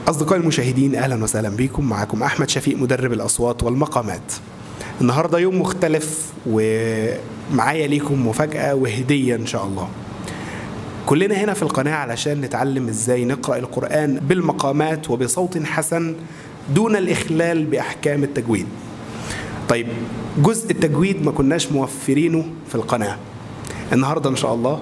أصدقائي المشاهدين أهلا وسهلا بكم معكم أحمد شفيق مدرب الأصوات والمقامات النهاردة يوم مختلف ومعايا ليكم مفاجأة وهدية إن شاء الله كلنا هنا في القناة علشان نتعلم إزاي نقرأ القرآن بالمقامات وبصوت حسن دون الإخلال بأحكام التجويد طيب جزء التجويد ما كناش موفرينه في القناة النهاردة إن شاء الله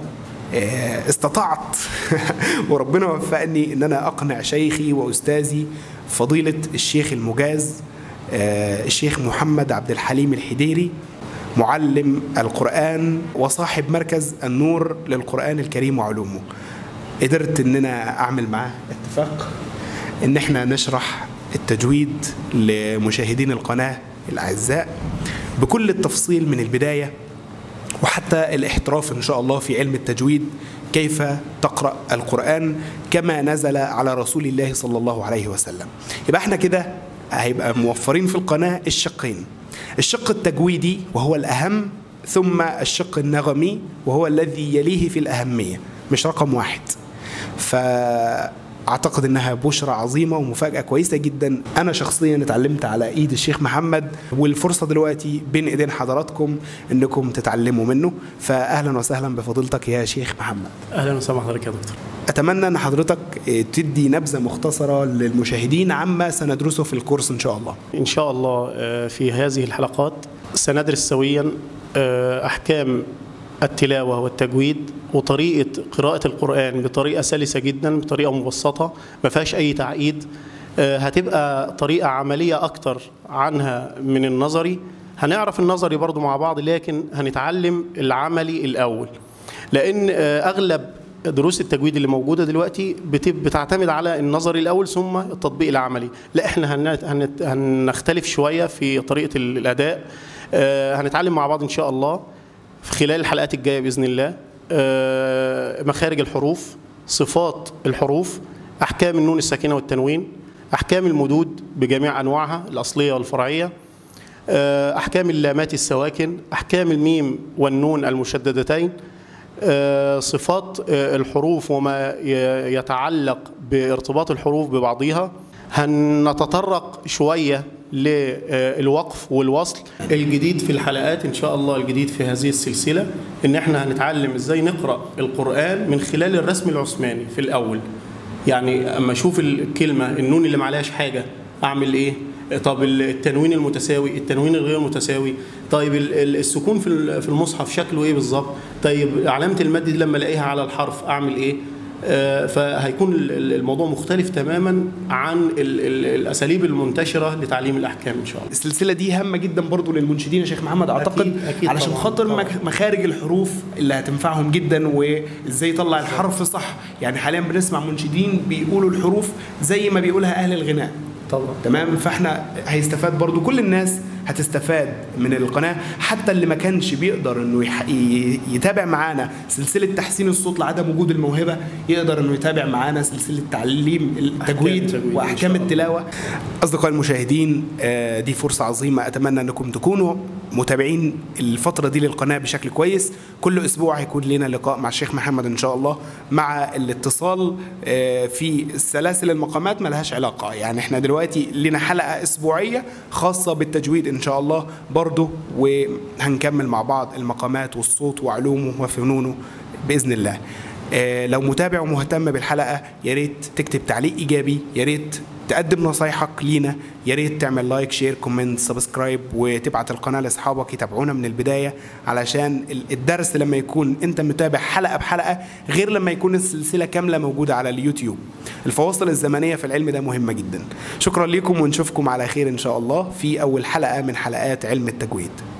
استطعت وربنا وفقني ان انا اقنع شيخي واستاذي فضيله الشيخ المجاز الشيخ محمد عبد الحليم الحديري معلم القران وصاحب مركز النور للقران الكريم وعلومه قدرت ان انا اعمل معاه اتفاق ان احنا نشرح التجويد لمشاهدين القناه الاعزاء بكل التفصيل من البدايه وحتى الاحتراف ان شاء الله في علم التجويد كيف تقرا القران كما نزل على رسول الله صلى الله عليه وسلم يبقى احنا كده هيبقى موفرين في القناه الشقين الشق التجويدي وهو الاهم ثم الشق النغمي وهو الذي يليه في الاهميه مش رقم واحد ف اعتقد انها بشرى عظيمه ومفاجاه كويسه جدا انا شخصيا اتعلمت على ايد الشيخ محمد والفرصه دلوقتي بين ايدين حضراتكم انكم تتعلموا منه فاهلا وسهلا بفضيلتك يا شيخ محمد اهلا وسهلا حضرتك يا دكتور اتمنى ان حضرتك تدي نبذه مختصره للمشاهدين عما سندرسه في الكورس ان شاء الله ان شاء الله في هذه الحلقات سندرس سويا احكام التلاوة والتجويد وطريقة قراءة القرآن بطريقة سلسة جدا بطريقة مبسطة ما فيهاش أي تعقيد هتبقى طريقة عملية أكتر عنها من النظري هنعرف النظري برضو مع بعض لكن هنتعلم العملي الأول لأن أغلب دروس التجويد اللي موجوده دلوقتي بتعتمد على النظري الاول ثم التطبيق العملي لا احنا هنختلف شويه في طريقه الاداء هنتعلم مع بعض ان شاء الله في خلال الحلقات الجايه باذن الله مخارج الحروف صفات الحروف احكام النون الساكنه والتنوين احكام المدود بجميع انواعها الاصليه والفرعيه احكام اللامات السواكن احكام الميم والنون المشددتين صفات الحروف وما يتعلق بارتباط الحروف ببعضها هنتطرق شويه للوقف والوصل الجديد في الحلقات ان شاء الله الجديد في هذه السلسله ان احنا هنتعلم ازاي نقرا القران من خلال الرسم العثماني في الاول يعني اما اشوف الكلمه النون اللي معلهاش حاجه اعمل ايه طب التنوين المتساوي التنوين الغير متساوي طيب السكون في المصحف شكله ايه بالظبط طيب علامه المد دي لما الاقيها على الحرف اعمل ايه فهيكون الموضوع مختلف تماما عن الاساليب المنتشره لتعليم الاحكام ان شاء الله. السلسله دي هامه جدا برضو للمنشدين يا شيخ محمد اعتقد أكيد أكيد علشان طبعًا خاطر طبعًا. مخارج الحروف اللي هتنفعهم جدا وازاي يطلع الحرف صح يعني حاليا بنسمع منشدين بيقولوا الحروف زي ما بيقولها اهل الغناء طبعا تمام فاحنا هيستفاد برضو كل الناس هتستفاد من القناه حتى اللي ما كانش بيقدر انه يح... يتابع معانا سلسله تحسين الصوت لعدم وجود الموهبه يقدر انه يتابع معانا سلسله تعليم التجويد واحكام التلاوه اصدقائي المشاهدين دي فرصه عظيمه اتمنى انكم تكونوا متابعين الفتره دي للقناه بشكل كويس كل اسبوع هيكون لنا لقاء مع الشيخ محمد ان شاء الله مع الاتصال في سلاسل المقامات ملهاش علاقه يعني احنا دلوقتي لنا حلقه اسبوعيه خاصه بالتجويد ان شاء الله برضه وهنكمل مع بعض المقامات والصوت وعلومه وفنونه باذن الله لو متابع ومهتم بالحلقه يا ريت تكتب تعليق ايجابي يا ريت تقدم نصايحك لينا يا ريت تعمل لايك شير كومنت سبسكرايب وتبعت القناه لاصحابك يتابعونا من البدايه علشان الدرس لما يكون انت متابع حلقه بحلقه غير لما يكون السلسله كامله موجوده على اليوتيوب الفواصل الزمنيه في العلم ده مهمه جدا شكرا لكم ونشوفكم على خير ان شاء الله في اول حلقه من حلقات علم التجويد